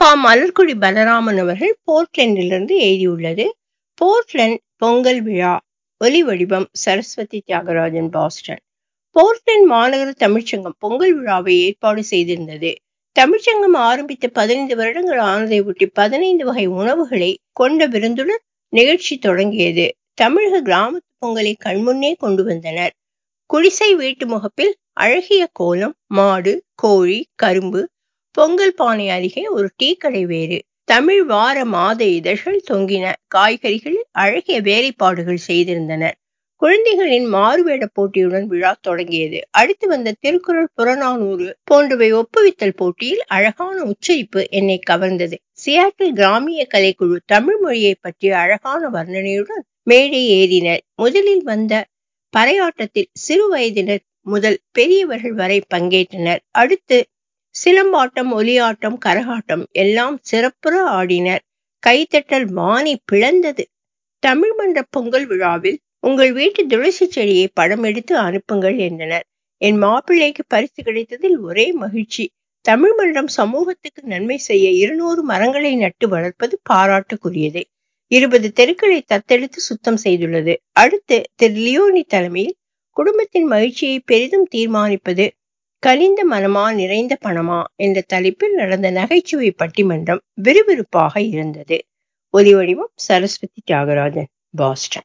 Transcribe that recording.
பா மலர்கொடி பலராமன் அவர்கள் போர்ட்லண்டிலிருந்து எழுதியுள்ளது போர்ட்லண்ட் பொங்கல் விழா ஒலி வடிவம் சரஸ்வதி தியாகராஜன் பாஸ்டன் போர்ட்லண்ட் மாநகர தமிழ்ச்சங்கம் பொங்கல் விழாவை ஏற்பாடு செய்திருந்தது தமிழ்ச்சங்கம் ஆரம்பித்த பதினைந்து வருடங்கள் ஆனதை ஒட்டி பதினைந்து வகை உணவுகளை கொண்ட விருந்துடன் நிகழ்ச்சி தொடங்கியது தமிழக கிராமத்து பொங்கலை கண்முன்னே கொண்டு வந்தனர் குடிசை வீட்டு முகப்பில் அழகிய கோலம் மாடு கோழி கரும்பு பொங்கல் பானை அருகே ஒரு டீ கடை வேறு தமிழ் வார மாத இதழ்கள் தொங்கின காய்கறிகளில் அழகிய வேலைப்பாடுகள் செய்திருந்தனர் குழந்தைகளின் மாறுவேட போட்டியுடன் விழா தொடங்கியது அடுத்து வந்த திருக்குறள் புறநானூறு போன்றவை ஒப்புவித்தல் போட்டியில் அழகான உச்சரிப்பு என்னை கவர்ந்தது சியாட்டில் கிராமிய கலைக்குழு தமிழ் மொழியை பற்றிய அழகான வர்ணனையுடன் மேடை ஏறினர் முதலில் வந்த பறையாட்டத்தில் சிறு வயதினர் முதல் பெரியவர்கள் வரை பங்கேற்றனர் அடுத்து சிலம்பாட்டம் ஒலியாட்டம் கரகாட்டம் எல்லாம் சிறப்புற ஆடினர் கைத்தட்டல் வானை பிளந்தது தமிழ் மன்ற பொங்கல் விழாவில் உங்கள் வீட்டு துளசி செடியை படம் எடுத்து அனுப்புங்கள் என்றனர் என் மாப்பிள்ளைக்கு பரிசு கிடைத்ததில் ஒரே மகிழ்ச்சி தமிழ் மன்றம் சமூகத்துக்கு நன்மை செய்ய இருநூறு மரங்களை நட்டு வளர்ப்பது பாராட்டுக்குரியது இருபது தெருக்களை தத்தெடுத்து சுத்தம் செய்துள்ளது அடுத்து திரு லியோனி தலைமையில் குடும்பத்தின் மகிழ்ச்சியை பெரிதும் தீர்மானிப்பது கனிந்த மனமா நிறைந்த பணமா என்ற தலைப்பில் நடந்த நகைச்சுவை பட்டிமன்றம் விறுவிறுப்பாக இருந்தது ஒலி வடிவம் சரஸ்வதி தியாகராஜன் பாஸ்டன்